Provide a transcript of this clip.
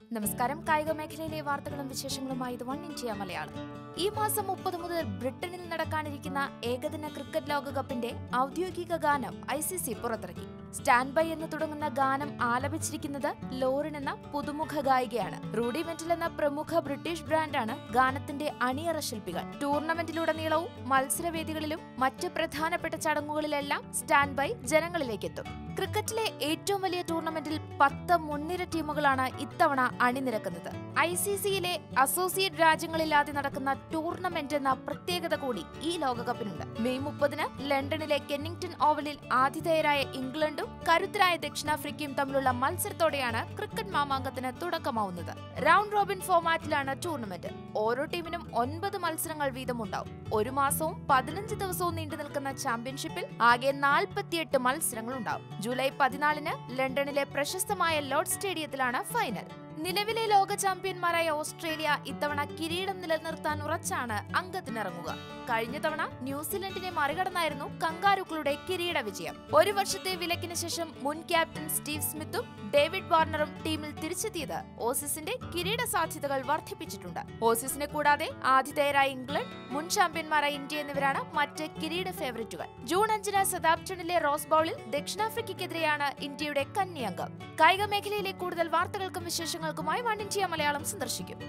നമസ്കാരം കായിക മേഖലയിലെ വാർത്തകളും വിശേഷങ്ങളുമായി ഇത് വൺ ഇന്ത്യ മലയാളം ഈ മാസം മുപ്പത് മുതൽ ബ്രിട്ടനിൽ നടക്കാനിരിക്കുന്ന ഏകദിന ക്രിക്കറ്റ് ലോകകപ്പിന്റെ ഔദ്യോഗിക ഗാനം ഐ സി സി പുറത്തിറക്കി സ്റ്റാൻഡ് ബൈ എന്ന് തുടങ്ങുന്ന ഗാനം ആലപിച്ചിരിക്കുന്നത് ലോറിൻ എന്ന പുതുമുഖ ഗായികയാണ് റൂഡി മെന്റൽ എന്ന പ്രമുഖ ബ്രിട്ടീഷ് ബ്രാൻഡാണ് ഗാനത്തിന്റെ അണിയറ ശില്പികൾ ടൂർണമെന്റിലുടനീളവും മത്സരവേദികളിലും മറ്റ് പ്രധാനപ്പെട്ട ചടങ്ങുകളിലെല്ലാം സ്റ്റാൻഡ് ബൈ ജനങ്ങളിലേക്ക് എത്തും ക്രിക്കറ്റിലെ ഏറ്റവും വലിയ ടൂർണമെന്റിൽ പത്ത് മുൻനിര ടീമുകളാണ് ഇത്തവണ അണിനിരക്കുന്നത് ഐ സി സിയിലെ അസോസിയേറ്റ് രാജ്യങ്ങളില്ലാതെ നടക്കുന്ന ടൂർണമെന്റ് എന്ന പ്രത്യേകത കൂടി ഈ ലോകകപ്പിനുണ്ട് മെയ് മുപ്പതിന് ലണ്ടനിലെ കെന്നിംഗ്ടൺ ഓവലിൽ ആതിഥേയരായ ഇംഗ്ലണ്ടും കരുത്തരായ ദക്ഷിണാഫ്രിക്കയും തമ്മിലുള്ള മത്സരത്തോടെയാണ് ക്രിക്കറ്റ് മാമാങ്കത്തിന് തുടക്കമാവുന്നത് റൗണ്ട് റോബിൻ ഫോമാറ്റിലാണ് ടൂർണമെന്റ് ഓരോ ടീമിനും ഒൻപത് മത്സരങ്ങൾ വീതമുണ്ടാവും ഒരു മാസവും പതിനഞ്ച് ദിവസവും നീണ്ടു നിൽക്കുന്ന ചാമ്പ്യൻഷിപ്പിൽ ആകെ നാൽപ്പത്തിയെട്ട് മത്സരങ്ങൾ ഉണ്ടാവും ജൂലൈ പതിനാലിന് ലണ്ടനിലെ പ്രശസ്തമായ ലോർഡ് സ്റ്റേഡിയത്തിലാണ് ഫൈനൽ നിലവിലെ ലോക ചാമ്പ്യന്മാരായ ഓസ്ട്രേലിയ ഇത്തവണ കിരീടം നിലനിർത്താൻ ഉറച്ചാണ് അംഗത്തിനിറങ്ങുക കഴിഞ്ഞ തവണ ന്യൂസിലൻഡിനെ മറികടന്നായിരുന്നു കങ്കാരുക്കളുടെ കിരീട വിജയം ഒരു വർഷത്തെ വിലക്കിന് ശേഷം മുൻ ക്യാപ്റ്റൻ സ്റ്റീവ് സ്മിത്തും ഡേവിഡ് വാർണറും ടീമിൽ തിരിച്ചെത്തിയത് ഓസീസിന്റെ കിരീട സാധ്യതകൾ വർദ്ധിപ്പിച്ചിട്ടുണ്ട് ഓസീസിനെ കൂടാതെ ആതിഥേയരായ ഇംഗ്ലണ്ട് മുൻ ചാമ്പ്യന്മാരായ ഇന്ത്യ എന്നിവരാണ് മറ്റ് കിരീട ഫേവറിറ്റുകൾ ജൂൺ അഞ്ചിന് സതാപ്റ്റണിലെ റോസ് ബൌളിൽ ദക്ഷിണാഫ്രിക്കയ്ക്കെതിരെയാണ് ഇന്ത്യയുടെ കന്നി അംഗം കായിക മേഖലയിലെ കൂടുതൽ വാർത്തകൾക്കും വിശേഷങ്ങൾക്കുമായി വൺ ഇന്ത്യ മലയാളം സന്ദർശിക്കും